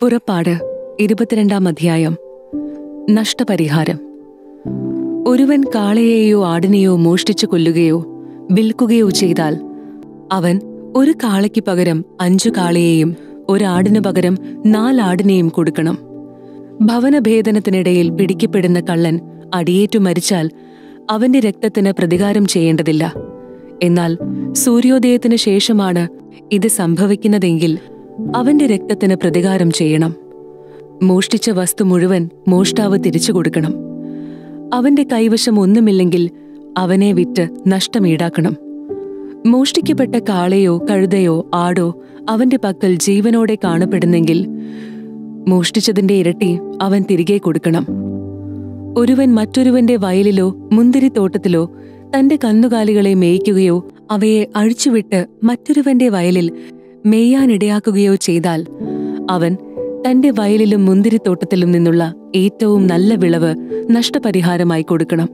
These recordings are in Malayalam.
പുറപ്പാട് ഇരുപത്തിരണ്ടാം അധ്യായം നഷ്ടപരിഹാരം ഒരുവൻ കാളയെയോ ആടിനെയോ മോഷ്ടിച്ചു കൊല്ലുകയോ വിൽക്കുകയോ ചെയ്താൽ അവൻ ഒരു കാളയ്ക്ക് പകരം അഞ്ചു കാളയെയും ഒരാടിനു പകരം നാലാടിനെയും കൊടുക്കണം ഭവനഭേദനത്തിനിടയിൽ പിടിക്കപ്പെടുന്ന കള്ളൻ അടിയേറ്റു മരിച്ചാൽ അവന്റെ രക്തത്തിന് പ്രതികാരം ചെയ്യേണ്ടതില്ല എന്നാൽ സൂര്യോദയത്തിന് ശേഷമാണ് ഇത് സംഭവിക്കുന്നതെങ്കിൽ അവന്റെ രക്തത്തിന് പ്രതികാരം ചെയ്യണം മോഷ്ടിച്ച വസ്തു മുഴുവൻ മോഷ്ടാവ് തിരിച്ചു കൊടുക്കണം അവന്റെ കൈവശം ഒന്നുമില്ലെങ്കിൽ അവനെ വിറ്റ് നഷ്ടം ഈടാക്കണം മോഷ്ടിക്കപ്പെട്ട കാളയോ കഴുതയോ ആടോ അവന്റെ പക്കൽ ജീവനോടെ കാണപ്പെടുന്നെങ്കിൽ മോഷ്ടിച്ചതിന്റെ ഇരട്ടി അവൻ തിരികെ കൊടുക്കണം ഒരുവൻ മറ്റൊരുവന്റെ വയലിലോ മുന്തിരിത്തോട്ടത്തിലോ തന്റെ കന്നുകാലികളെ മേയ്ക്കുകയോ അവയെ അഴിച്ചുവിട്ട് മറ്റൊരുവന്റെ വയലിൽ മേയാനിടയാക്കുകയോ ചെയ്താൽ അവൻ തന്റെ വയലിലും മുന്തിരിത്തോട്ടത്തിലും നിന്നുള്ള ഏറ്റവും നല്ല വിളവ് നഷ്ടപരിഹാരമായി കൊടുക്കണം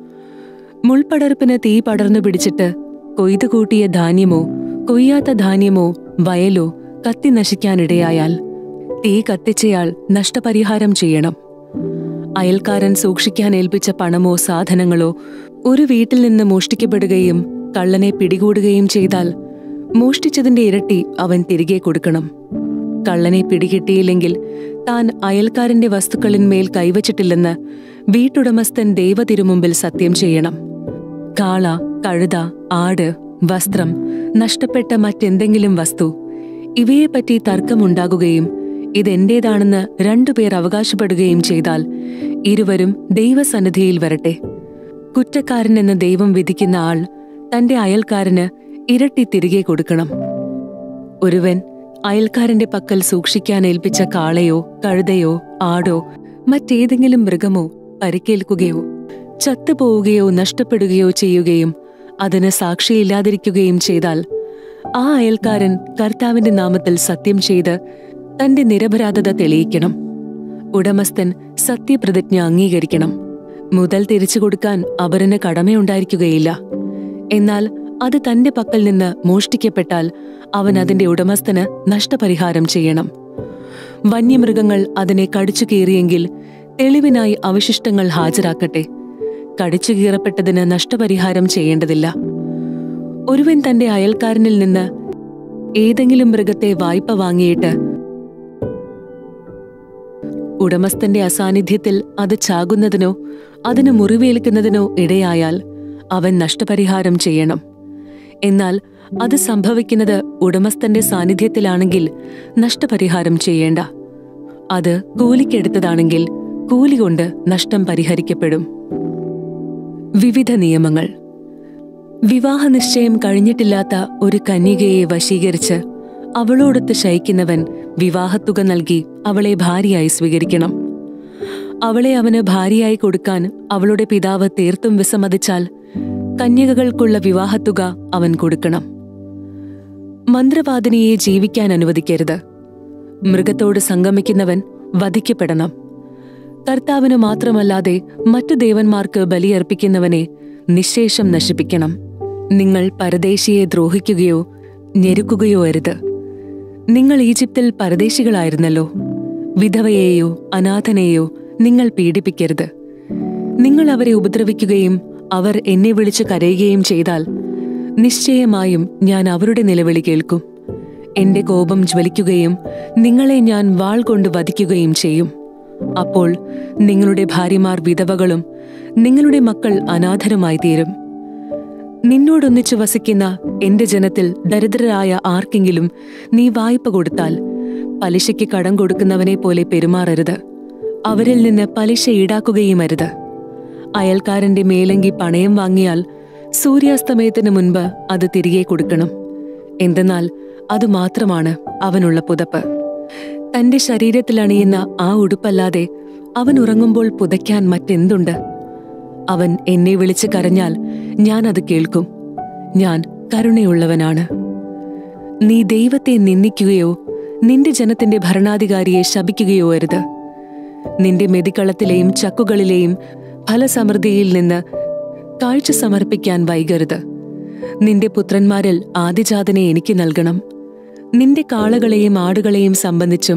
മുൾപടർപ്പിന് തീ പടർന്നു പിടിച്ചിട്ട് കൊയ്തു കൂട്ടിയ ധാന്യമോ കൊയ്യാത്ത ധാന്യമോ വയലോ കത്തി നശിക്കാനിടയായാൽ തീ കത്തിച്ചയാൾ നഷ്ടപരിഹാരം ചെയ്യണം അയൽക്കാരൻ സൂക്ഷിക്കാൻ ഏൽപ്പിച്ച പണമോ സാധനങ്ങളോ ഒരു വീട്ടിൽ നിന്ന് മോഷ്ടിക്കപ്പെടുകയും കള്ളനെ പിടികൂടുകയും ചെയ്താൽ മോഷ്ടിച്ചതിന്റെ ഇരട്ടി അവൻ തിരികെ കൊടുക്കണം കള്ളനെ പിടികിട്ടിയില്ലെങ്കിൽ താൻ അയൽക്കാരന്റെ വസ്തുക്കളിന്മേൽ കൈവച്ചിട്ടില്ലെന്ന് വീട്ടുടമസ്ഥൻ ദൈവതിരുമുമ്പിൽ സത്യം ചെയ്യണം കാള കഴുത ആട് വസ്ത്രം നഷ്ടപ്പെട്ട മറ്റെന്തെങ്കിലും വസ്തു ഇവയെപ്പറ്റി തർക്കമുണ്ടാകുകയും ഇതെന്റേതാണെന്ന് രണ്ടുപേർ അവകാശപ്പെടുകയും ചെയ്താൽ ഇരുവരും ദൈവസന്നിധിയിൽ വരട്ടെ കുറ്റക്കാരനെന്ന് ദൈവം വിധിക്കുന്ന ആൾ തന്റെ അയൽക്കാരന് ഇരട്ടി തിരികെ കൊടുക്കണം ഒരുവൻ അയൽക്കാരന്റെ പക്കൽ സൂക്ഷിക്കാൻ ഏൽപ്പിച്ച കാളയോ കഴുതയോ ആടോ മറ്റേതെങ്കിലും മൃഗമോ പരിക്കേൽക്കുകയോ ചത്തുപോവുകയോ നഷ്ടപ്പെടുകയോ ചെയ്യുകയും അതിന് സാക്ഷിയില്ലാതിരിക്കുകയും ചെയ്താൽ ആ അയൽക്കാരൻ കർത്താവിന്റെ നാമത്തിൽ സത്യം ചെയ്ത് തന്റെ നിരപരാധത തെളിയിക്കണം ഉടമസ്ഥൻ സത്യപ്രതിജ്ഞ അംഗീകരിക്കണം മുതൽ തിരിച്ചു കൊടുക്കാൻ അവരന് കടമയുണ്ടായിരിക്കുകയില്ല എന്നാൽ അത് തന്റെ പക്കൽ നിന്ന് മോഷ്ടിക്കപ്പെട്ടാൽ അവൻ അതിന്റെ ഉടമസ്ഥന് നഷ്ടപരിഹാരം ചെയ്യണം വന്യമൃഗങ്ങൾ അതിനെ കടിച്ചു കീറിയെങ്കിൽ തെളിവിനായി അവശിഷ്ടങ്ങൾ ഹാജരാക്കട്ടെ കടിച്ചു കീറപ്പെട്ടതിന് നഷ്ടപരിഹാരം ചെയ്യേണ്ടതില്ല ഒരുവൻ തന്റെ അയൽക്കാരനിൽ നിന്ന് ഏതെങ്കിലും മൃഗത്തെ വായ്പ വാങ്ങിയിട്ട് ഉടമസ്ഥന്റെ അസാന്നിധ്യത്തിൽ അത് ചാകുന്നതിനോ അതിന് മുറിവേൽക്കുന്നതിനോ ഇടയായാൽ അവൻ നഷ്ടപരിഹാരം ചെയ്യണം എന്നാൽ അത് സംഭവിക്കുന്നത് ഉടമസ്ഥന്റെ സാന്നിധ്യത്തിലാണെങ്കിൽ നഷ്ടപരിഹാരം ചെയ്യേണ്ട അത് കൂലിക്കെടുത്തതാണെങ്കിൽ കൂലി കൊണ്ട് നഷ്ടം പരിഹരിക്കപ്പെടും വിവിധ നിയമങ്ങൾ വിവാഹ നിശ്ചയം കഴിഞ്ഞിട്ടില്ലാത്ത ഒരു കന്യകയെ വശീകരിച്ച് അവളോടൊത്ത് ശയിക്കുന്നവൻ വിവാഹത്തുക നൽകി അവളെ ഭാര്യയായി സ്വീകരിക്കണം അവളെ അവന് ഭാര്യയായി കൊടുക്കാൻ അവളുടെ പിതാവ് തീർത്തും വിസമ്മതിച്ചാൽ കന്യകകൾക്കുള്ള വിവാഹത്തുക അവൻ കൊടുക്കണം മന്ത്രവാദിനിയെ ജീവിക്കാൻ അനുവദിക്കരുത് മൃഗത്തോട് സംഗമിക്കുന്നവൻ വധിക്കപ്പെടണം കർത്താവിന് മാത്രമല്ലാതെ മറ്റു ദേവന്മാർക്ക് ബലിയർപ്പിക്കുന്നവനെ നിശേഷം നശിപ്പിക്കണം നിങ്ങൾ പരദേശിയെ ദ്രോഹിക്കുകയോ ഞെരുക്കുകയോ അരുത് നിങ്ങൾ ഈജിപ്തിൽ പരദേശികളായിരുന്നല്ലോ വിധവയെയോ അനാഥനെയോ നിങ്ങൾ പീഡിപ്പിക്കരുത് നിങ്ങൾ അവരെ ഉപദ്രവിക്കുകയും അവർ എന്നെ വിളിച്ച് കരയുകയും ചെയ്താൽ നിശ്ചയമായും ഞാൻ അവരുടെ നിലവിളി കേൾക്കും എന്റെ കോപം ജ്വലിക്കുകയും നിങ്ങളെ ഞാൻ വാൾ കൊണ്ട് വധിക്കുകയും ചെയ്യും അപ്പോൾ നിങ്ങളുടെ ഭാര്യമാർ വിധവകളും നിങ്ങളുടെ മക്കൾ അനാഥരുമായി തീരും നിന്നോടൊന്നിച്ചു വസിക്കുന്ന എന്റെ ജനത്തിൽ ദരിദ്രരായ ആർക്കെങ്കിലും നീ വായ്പ കൊടുത്താൽ പലിശയ്ക്ക് കടം കൊടുക്കുന്നവനെ പോലെ പെരുമാറരുത് അവരിൽ നിന്ന് പലിശ ഈടാക്കുകയും അരുത് അയൽക്കാരന്റെ മേലങ്കി പണയം വാങ്ങിയാൽ സൂര്യാസ്തമയത്തിന് മുൻപ് അത് തിരികെ കൊടുക്കണം എന്തെന്നാൽ അത് മാത്രമാണ് അവനുള്ള പുതപ്പ് തന്റെ ശരീരത്തിൽ അണിയുന്ന ആ ഉടുപ്പല്ലാതെ അവൻ ഉറങ്ങുമ്പോൾ പുതയ്ക്കാൻ മറ്റെന്തുണ്ട് അവൻ എന്നെ വിളിച്ച് കരഞ്ഞാൽ ഞാൻ അത് കേൾക്കും ഞാൻ കരുണയുള്ളവനാണ് നീ ദൈവത്തെ നിന്ദിക്കുകയോ നിന്റെ ജനത്തിന്റെ ഭരണാധികാരിയെ ശപിക്കുകയോ അരുത് നിന്റെ മെതിക്കളത്തിലെയും ചക്കുകളിലെയും ഫലസമൃദ്ധിയിൽ നിന്ന് കാഴ്ച സമർപ്പിക്കാൻ വൈകരുത് നിന്റെ പുത്രന്മാരിൽ ആദിജാതനെ എനിക്ക് നൽകണം നിന്റെ കാളകളെയും ആടുകളെയും സംബന്ധിച്ചും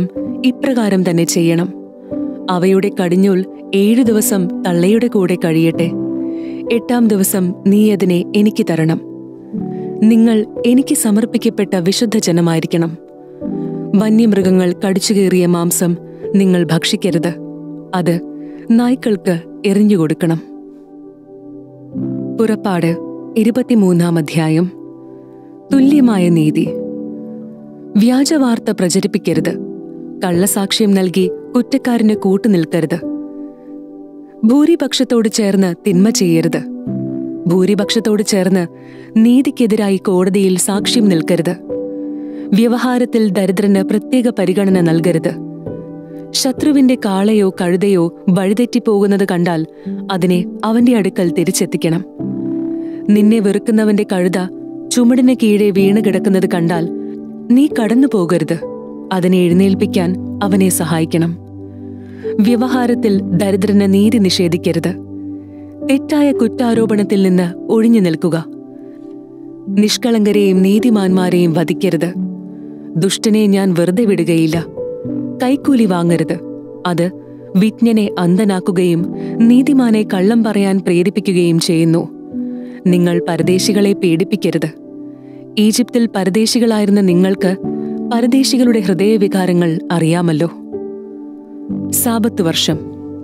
ഇപ്രകാരം തന്നെ ചെയ്യണം അവയുടെ കടിഞ്ഞൂൽ ഏഴു ദിവസം തള്ളയുടെ കൂടെ കഴിയട്ടെ എട്ടാം ദിവസം നീ അതിനെ എനിക്ക് തരണം നിങ്ങൾ എനിക്ക് സമർപ്പിക്കപ്പെട്ട വിശുദ്ധ ജനമായിരിക്കണം വന്യമൃഗങ്ങൾ കടിച്ചുകീറിയ മാംസം നിങ്ങൾ ഭക്ഷിക്കരുത് അത് നായ്ക്കൾക്ക് എറിഞ്ഞുകൊടുക്കണം പുറപ്പാട് ഇരുപത്തിമൂന്നാം അധ്യായം തുല്യമായ നീതി വ്യാജവാർത്ത പ്രചരിപ്പിക്കരുത് കള്ളസാക്ഷ്യം നൽകി കുറ്റക്കാരന് കൂട്ടുനിൽക്കരുത് ഭൂരിപക്ഷത്തോട് ചേർന്ന് തിന്മ ചെയ്യരുത് ഭൂരിപക്ഷത്തോട് ചേർന്ന് നീതിക്കെതിരായി കോടതിയിൽ സാക്ഷ്യം നിൽക്കരുത് വ്യവഹാരത്തിൽ ദരിദ്രന് പ്രത്യേക പരിഗണന നൽകരുത് ശത്രുവിന്റെ കാളയോ കഴുതയോ വഴിതെറ്റിപ്പോകുന്നത് കണ്ടാൽ അതിനെ അവന്റെ അടുക്കൽ തിരിച്ചെത്തിക്കണം നിന്നെ വെറുക്കുന്നവന്റെ കഴുത ചുമടിന് കീഴെ വീണ് കിടക്കുന്നത് കണ്ടാൽ നീ കടന്നു പോകരുത് അതിനെ എഴുന്നേൽപ്പിക്കാൻ അവനെ സഹായിക്കണം വ്യവഹാരത്തിൽ ദരിദ്രന് നീതി നിഷേധിക്കരുത് തെറ്റായ കുറ്റാരോപണത്തിൽ നിന്ന് ഒഴിഞ്ഞു നിൽക്കുക നിഷ്കളങ്കരെയും നീതിമാന്മാരെയും വധിക്കരുത് ദുഷ്ടനെ ഞാൻ വെറുതെ വിടുകയില്ല കൈക്കൂലി വാങ്ങരുത് അത് വിജ്ഞനെ അന്ധനാക്കുകയും നീതിമാനെ കള്ളം പറയാൻ പ്രേരിപ്പിക്കുകയും ചെയ്യുന്നു നിങ്ങൾ പരദേശികളെ പീഡിപ്പിക്കരുത് ഈജിപ്തിൽ പരദേശികളായിരുന്ന നിങ്ങൾക്ക് പരദേശികളുടെ ഹൃദയവികാരങ്ങൾ അറിയാമല്ലോ സാപത്ത് വർഷം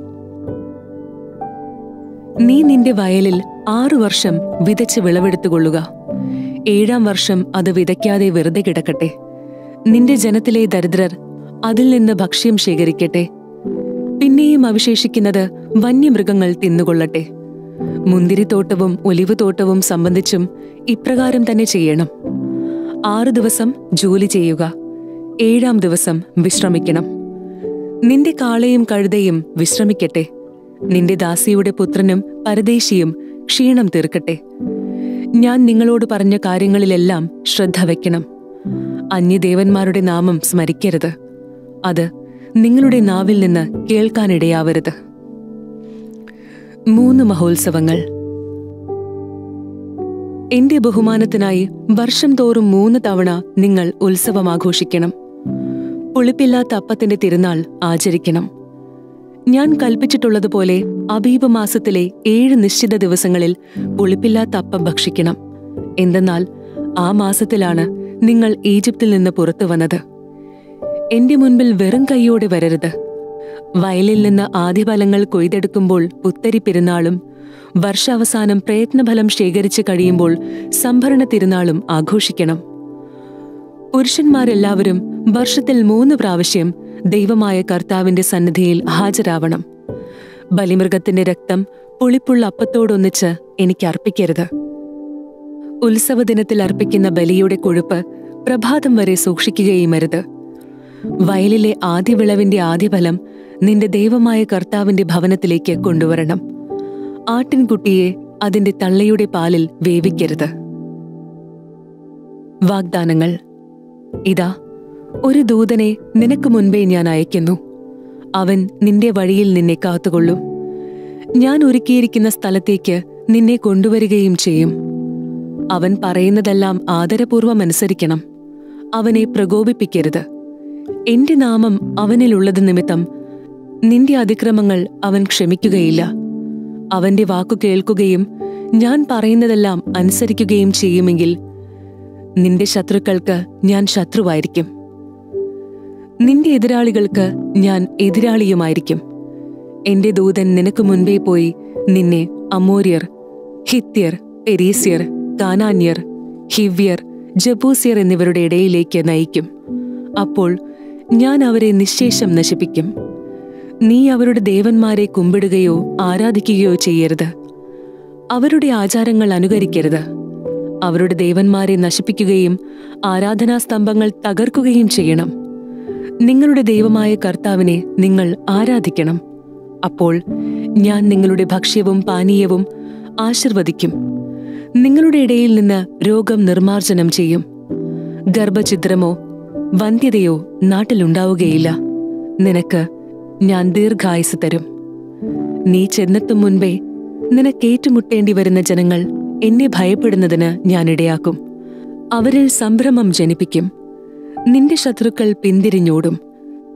നീ നിന്റെ വയലിൽ ആറു വർഷം വിതച്ച് വിളവെടുത്തുകൊള്ളുക ഏഴാം വർഷം അത് വിതയ്ക്കാതെ വെറുതെ കിടക്കട്ടെ നിന്റെ ജനത്തിലെ ദരിദ്രർ അതിൽ നിന്ന് ഭക്ഷ്യം ശേഖരിക്കട്ടെ പിന്നെയും അവശേഷിക്കുന്നത് വന്യമൃഗങ്ങൾ തിന്നുകൊള്ളട്ടെ മുന്തിരിത്തോട്ടവും ഒലിവുതോട്ടവും സംബന്ധിച്ചും ഇപ്രകാരം തന്നെ ചെയ്യണം ആറു ദിവസം ജോലി ചെയ്യുക ഏഴാം ദിവസം വിശ്രമിക്കണം നിന്റെ കാളയും കഴുതയും വിശ്രമിക്കട്ടെ നിന്റെ ദാസിയുടെ പുത്രനും പരദേശിയും ക്ഷീണം തീർക്കട്ടെ ഞാൻ നിങ്ങളോട് പറഞ്ഞ കാര്യങ്ങളിലെല്ലാം ശ്രദ്ധ വയ്ക്കണം അന്യദേവന്മാരുടെ നാമം സ്മരിക്കരുത് അത് നിങ്ങളുടെ നാവിൽ നിന്ന് കേൾക്കാനിടയാവരുത് മൂന്ന് മഹോത്സവങ്ങൾ എന്റെ ബഹുമാനത്തിനായി വർഷം തോറും മൂന്ന് തവണ നിങ്ങൾ ഉത്സവം ആഘോഷിക്കണം പുളിപ്പില്ലാത്ത അപ്പത്തിന്റെ തിരുനാൾ ആചരിക്കണം ഞാൻ കൽപ്പിച്ചിട്ടുള്ളതുപോലെ അബീബ മാസത്തിലെ ഏഴ് നിശ്ചിത ദിവസങ്ങളിൽ പുളിപ്പില്ലാത്ത അപ്പം ഭക്ഷിക്കണം എന്തെന്നാൽ ആ മാസത്തിലാണ് നിങ്ങൾ ഈജിപ്തിൽ നിന്ന് പുറത്തു വന്നത് എന്റെ മുൻപിൽ വെറും കൈയോടെ വരരുത് വയലിൽ നിന്ന് ആദ്യഫലങ്ങൾ കൊയ്തെടുക്കുമ്പോൾ പുത്തരി പെരുന്നാളും വർഷാവസാനം പ്രയത്നഫലം ശേഖരിച്ച് കഴിയുമ്പോൾ സംഭരണ തിരുനാളും ആഘോഷിക്കണം പുരുഷന്മാരെല്ലാവരും വർഷത്തിൽ മൂന്ന് പ്രാവശ്യം ദൈവമായ കർത്താവിന്റെ സന്നിധിയിൽ ഹാജരാവണം ബലിമൃഗത്തിന്റെ രക്തം പുളിപ്പുള്ള അപ്പത്തോടൊന്നിച്ച് എനിക്ക് അർപ്പിക്കരുത് ഉത്സവദിനത്തിൽ അർപ്പിക്കുന്ന ബലിയുടെ കൊഴുപ്പ് പ്രഭാതം വരെ സൂക്ഷിക്കുകയും അരുത് വയലിലെ ആദ്യ വിളവിന്റെ ആദ്യഫലം നിന്റെ ദൈവമായ കർത്താവിന്റെ ഭവനത്തിലേക്ക് കൊണ്ടുവരണം ആട്ടിൻകുട്ടിയെ അതിന്റെ തള്ളയുടെ പാലിൽ വേവിക്കരുത് വാഗ്ദാനങ്ങൾ ഇതാ ഒരു ദൂതനെ നിനക്ക് മുൻപേ ഞാൻ അയക്കുന്നു അവൻ നിന്റെ വഴിയിൽ നിന്നെ കാത്തുകൊള്ളും ഞാൻ ഒരുക്കിയിരിക്കുന്ന സ്ഥലത്തേക്ക് നിന്നെ കൊണ്ടുവരികയും ചെയ്യും അവൻ പറയുന്നതെല്ലാം ആദരപൂർവം അനുസരിക്കണം അവനെ പ്രകോപിപ്പിക്കരുത് എന്റെ നാമം അവനിലുള്ളത് നിമിത്തം നിന്റെ അതിക്രമങ്ങൾ അവൻ ക്ഷമിക്കുകയില്ല അവന്റെ വാക്കു കേൾക്കുകയും ഞാൻ പറയുന്നതെല്ലാം അനുസരിക്കുകയും ചെയ്യുമെങ്കിൽ നിന്റെ ശത്രുക്കൾക്ക് ഞാൻ ശത്രുവായിരിക്കും നിന്റെ എതിരാളികൾക്ക് ഞാൻ എതിരാളിയുമായിരിക്കും എന്റെ ദൂതൻ നിനക്ക് മുൻപേ പോയി നിന്നെ അമോര്യർ ഹിത്യർ പെരീസ്യർ കാനാന്യർ ഹിവ്യർ ജബൂസ്യർ എന്നിവരുടെ ഇടയിലേക്ക് നയിക്കും അപ്പോൾ ഞാൻ അവരെ നിശേഷം നശിപ്പിക്കും നീ അവരുടെ ദേവന്മാരെ കുമ്പിടുകയോ ആരാധിക്കുകയോ ചെയ്യരുത് അവരുടെ ആചാരങ്ങൾ അനുകരിക്കരുത് അവരുടെ ദേവന്മാരെ നശിപ്പിക്കുകയും ആരാധനാസ്തംഭങ്ങൾ തകർക്കുകയും ചെയ്യണം നിങ്ങളുടെ ദൈവമായ കർത്താവിനെ നിങ്ങൾ ആരാധിക്കണം അപ്പോൾ ഞാൻ നിങ്ങളുടെ ഭക്ഷ്യവും പാനീയവും ആശീർവദിക്കും നിങ്ങളുടെ ഇടയിൽ നിന്ന് രോഗം നിർമാർജനം ചെയ്യും ഗർഭഛിദ്രമോ വന്ധ്യതയോ നാട്ടിലുണ്ടാവുകയില്ല നിനക്ക് ഞാൻ ദീർഘായുസ് തരും നീ ചെന്നെത്തും മുൻപേ നിനക്കേറ്റുമുട്ടേണ്ടി വരുന്ന ജനങ്ങൾ എന്നെ ഭയപ്പെടുന്നതിന് ഞാൻ ഇടയാക്കും അവരിൽ സംഭ്രമം ജനിപ്പിക്കും നിന്റെ ശത്രുക്കൾ പിന്തിരിഞ്ഞോടും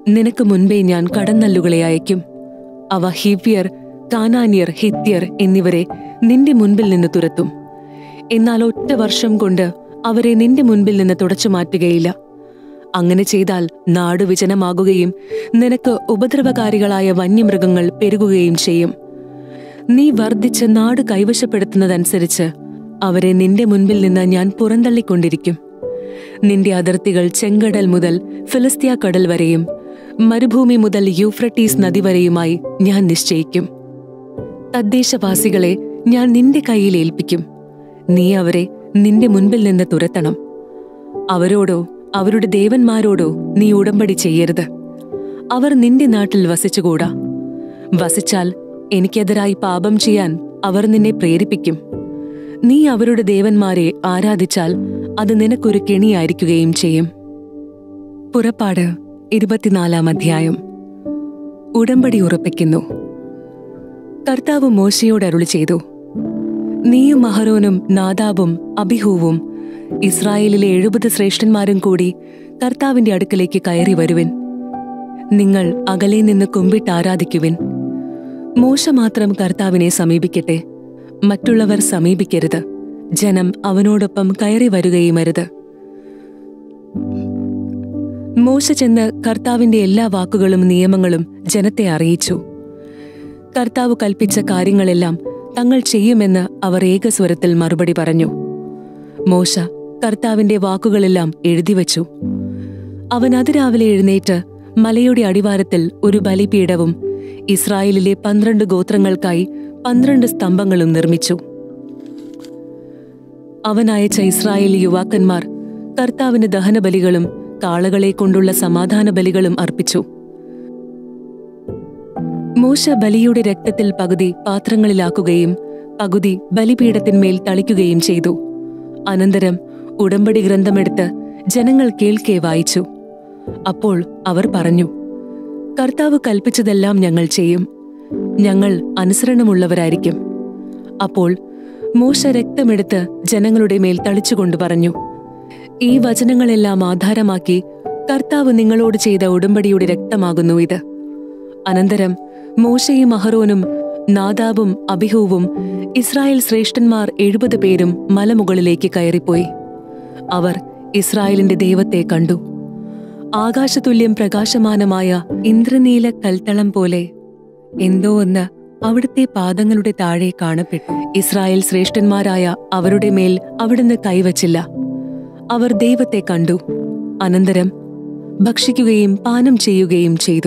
നിനക്ക് മുൻപേ ഞാൻ കടന്നല്ലുകളെ അയക്കും അവ ഹിവ്യർ കാനാന്യർ ഹിത്യർ എന്നിവരെ നിന്റെ മുൻപിൽ നിന്ന് തുരത്തും എന്നാൽ ഒറ്റ വർഷം കൊണ്ട് അവരെ നിന്റെ മുൻപിൽ നിന്ന് തുടച്ചു മാറ്റുകയില്ല അങ്ങനെ ചെയ്താൽ നാട് വിജനമാകുകയും നിനക്ക് ഉപദ്രവകാരികളായ വന്യമൃഗങ്ങൾ പെരുകുകയും ചെയ്യും നീ വർദ്ധിച്ച് നാട് കൈവശപ്പെടുത്തുന്നതനുസരിച്ച് അവരെ നിന്റെ മുൻപിൽ നിന്ന് ഞാൻ പുറന്തള്ളിക്കൊണ്ടിരിക്കും നിന്റെ അതിർത്തികൾ ചെങ്കടൽ മുതൽ ഫിലിസ്തീയ കടൽ വരെയും മരുഭൂമി മുതൽ യൂഫ്രട്ടീസ് നദി വരെയുമായി ഞാൻ നിശ്ചയിക്കും തദ്ദേശവാസികളെ ഞാൻ നിന്റെ കയ്യിൽ ഏൽപ്പിക്കും നീ അവരെ നിന്റെ മുൻപിൽ നിന്ന് തുരത്തണം അവരോടോ അവരുടെ ദേവന്മാരോടോ നീ ഉടമ്പടി ചെയ്യരുത് അവർ നിന്റെ നാട്ടിൽ വസിച്ചുകൂടാ വസിച്ചാൽ എനിക്കെതിരായി പാപം ചെയ്യാൻ അവർ നിന്നെ പ്രേരിപ്പിക്കും നീ അവരുടെ ദേവന്മാരെ ആരാധിച്ചാൽ അത് നിനക്കൊരു കെണിയായിരിക്കുകയും ചെയ്യും പുറപ്പാട് ഇരുപത്തിനാലാം അധ്യായം ഉടമ്പടി ഉറപ്പിക്കുന്നു കർത്താവ് മോശയോട് അരുളി ചെയ്തു നീയും മഹരോനും നാദാബും അഭിഹൂവും ഇസ്രായേലിലെ എഴുപത് ശ്രേഷ്ഠന്മാരും കൂടി കർത്താവിന്റെ അടുക്കലേക്ക് കയറി വരുവിൻ നിങ്ങൾ അകലെ നിന്ന് കുമ്പിട്ട് ആരാധിക്കുവിൻ മോശ മാത്രം കർത്താവിനെ സമീപിക്കട്ടെ മറ്റുള്ളവർ സമീപിക്കരുത് ജനം അവനോടൊപ്പം കയറി വരികയും അരുത് മോശ ചെന്ന് കർത്താവിന്റെ എല്ലാ വാക്കുകളും നിയമങ്ങളും ജനത്തെ അറിയിച്ചു കർത്താവ് കൽപ്പിച്ച കാര്യങ്ങളെല്ലാം തങ്ങൾ ചെയ്യുമെന്ന് അവർ ഏകസ്വരത്തിൽ മറുപടി പറഞ്ഞു മോശ കർത്താവിന്റെ വാക്കുകളെല്ലാം എഴുതിവച്ചു അവൻ അതിരാവിലെ എഴുന്നേറ്റ് മലയുടെ അടിവാരത്തിൽ ഒരു ബലിപീഠവും ഇസ്രായേലിലെ പന്ത്രണ്ട് ഗോത്രങ്ങൾക്കായി പന്ത്രണ്ട് സ്തംഭങ്ങളും നിർമ്മിച്ചു അവൻ അയച്ച ഇസ്രായേലി യുവാക്കന്മാർ കർത്താവിന് ദഹനബലികളും കാളകളെ കൊണ്ടുള്ള സമാധാന ബലികളും അർപ്പിച്ചു മോശ ബലിയുടെ രക്തത്തിൽ പകുതി പാത്രങ്ങളിലാക്കുകയും പകുതി ബലിപീഠത്തിന്മേൽ തളിക്കുകയും ചെയ്തു അനന്തരം ഉടമ്പടി ഗ്രന്ഥമെടുത്ത് ജനങ്ങൾ കേൾക്കെ വായിച്ചു അപ്പോൾ അവർ പറഞ്ഞു കർത്താവ് കൽപ്പിച്ചതെല്ലാം ഞങ്ങൾ ചെയ്യും ഞങ്ങൾ അനുസരണമുള്ളവരായിരിക്കും അപ്പോൾ മോശ രക്തമെടുത്ത് ജനങ്ങളുടെ മേൽ തളിച്ചുകൊണ്ട് പറഞ്ഞു ഈ വചനങ്ങളെല്ലാം ആധാരമാക്കി കർത്താവ് നിങ്ങളോട് ചെയ്ത ഉടമ്പടിയുടെ രക്തമാകുന്നു ഇത് അനന്തരം മോശയും അഹറോനും നാദാബും അഭിഹൂവും ഇസ്രായേൽ ശ്രേഷ്ഠന്മാർ എഴുപത് പേരും മലമുകളിലേക്ക് കയറിപ്പോയി അവർ ഇസ്രായേലിന്റെ ദൈവത്തെ കണ്ടു ആകാശതുല്യം പ്രകാശമാനമായ ഇന്ദ്രനീല കൽത്തളം പോലെ എന്തോ ഒന്ന് അവിടുത്തെ പാദങ്ങളുടെ താഴെ കാണപ്പെട്ടു ഇസ്രായേൽ ശ്രേഷ്ഠന്മാരായ അവരുടെ മേൽ അവിടുന്ന് കൈവച്ചില്ല അവർ ദൈവത്തെ കണ്ടു അനന്തരം ഭക്ഷിക്കുകയും പാനം ചെയ്യുകയും ചെയ്തു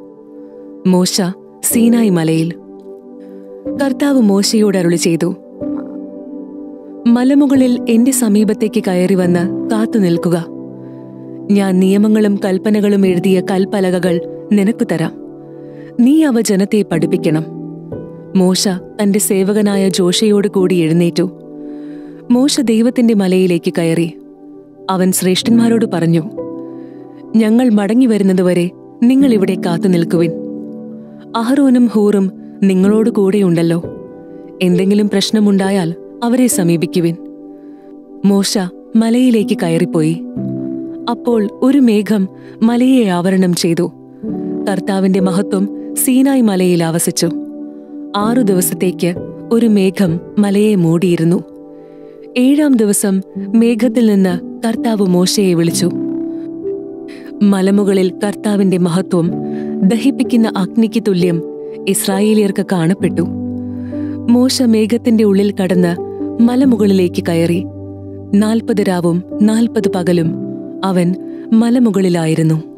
മോശ സീനായി മലയിൽ കർത്താവ് മോശയോട് അരുളി ചെയ്തു മലമുകളിൽ എന്റെ സമീപത്തേക്ക് കയറി വന്ന് കാത്തു നിൽക്കുക ഞാൻ നിയമങ്ങളും കൽപ്പനകളും എഴുതിയ കൽപ്പലകകൾ നിനക്ക് തരാം നീ അവ ജനത്തെ പഠിപ്പിക്കണം മോശ തന്റെ സേവകനായ ജോഷയോട് കൂടി എഴുന്നേറ്റു മോശ ദൈവത്തിന്റെ മലയിലേക്ക് കയറി അവൻ ശ്രേഷ്ഠന്മാരോട് പറഞ്ഞു ഞങ്ങൾ മടങ്ങി വരുന്നതുവരെ നിങ്ങൾ ഇവിടെ കാത്തു നിൽക്കുവിൻ അഹറോനും ഹൂറും നിങ്ങളോട് കൂടെയുണ്ടല്ലോ എന്തെങ്കിലും പ്രശ്നമുണ്ടായാൽ അവരെ സമീപിക്കുവിൻ മോശ മലയിലേക്ക് കയറിപ്പോയി അപ്പോൾ ഒരു മേഘം മലയെ ആവരണം ചെയ്തു കർത്താവിന്റെ മഹത്വം സീനായ് മലയിൽ ആവസിച്ചു ആറു ദിവസത്തേക്ക് ഒരു മേഘം മലയെ മൂടിയിരുന്നു ഏഴാം ദിവസം മേഘത്തിൽ നിന്ന് കർത്താവ് മോശയെ വിളിച്ചു മലമുകളിൽ കർത്താവിന്റെ മഹത്വം ദഹിപ്പിക്കുന്ന അഗ്നിക്ക് തുല്യം ഇസ്രായേലിയർക്ക് കാണപ്പെട്ടു മോശ മേഘത്തിന്റെ ഉള്ളിൽ കടന്ന് മലമുകളിലേക്ക് കയറി നാൽപ്പത് രാവും നാൽപ്പത് പകലും അവൻ മലമുകളിലായിരുന്നു